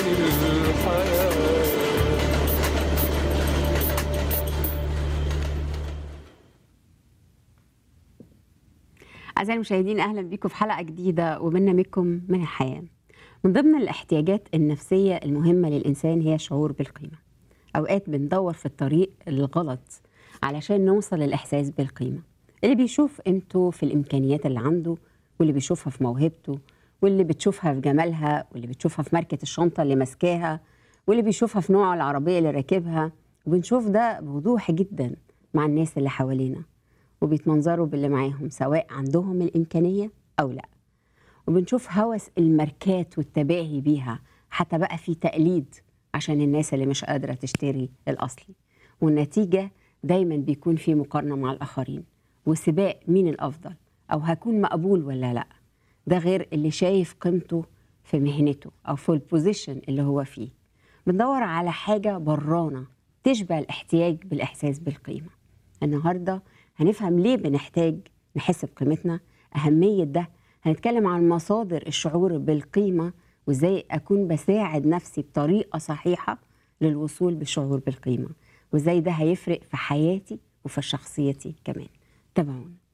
الحياة أعزائي المشاهدين أهلا بكم في حلقة جديدة وبرنامجكم من الحياة من ضمن الاحتياجات النفسية المهمة للإنسان هي الشعور بالقيمة أوقات بندور في الطريق الغلط علشان نوصل للإحساس بالقيمة اللي بيشوف قيمته في الإمكانيات اللي عنده واللي بيشوفها في موهبته واللي بتشوفها في جمالها واللي بتشوفها في ماركة الشنطة اللي ماسكاها واللي بيشوفها في نوع العربية اللي راكبها وبنشوف ده بوضوح جدا مع الناس اللي حوالينا وبيتمنظروا باللي معاهم سواء عندهم الإمكانية أو لا وبنشوف هوس الماركات والتباهي بيها حتى بقى في تقليد عشان الناس اللي مش قادرة تشتري الأصلي والنتيجة دايما بيكون في مقارنة مع الآخرين وسباق مين الأفضل أو هكون مقبول ولا لا ده غير اللي شايف قيمته في مهنته أو في البوزيشن اللي هو فيه بندور على حاجة برانة تشبه الاحتياج بالإحساس بالقيمة النهارده هنفهم ليه بنحتاج نحس بقيمتنا أهمية ده هنتكلم عن مصادر الشعور بالقيمة وإزاي أكون بساعد نفسي بطريقة صحيحة للوصول بالشعور بالقيمة وإزاي ده هيفرق في حياتي وفي شخصيتي كمان تابعونا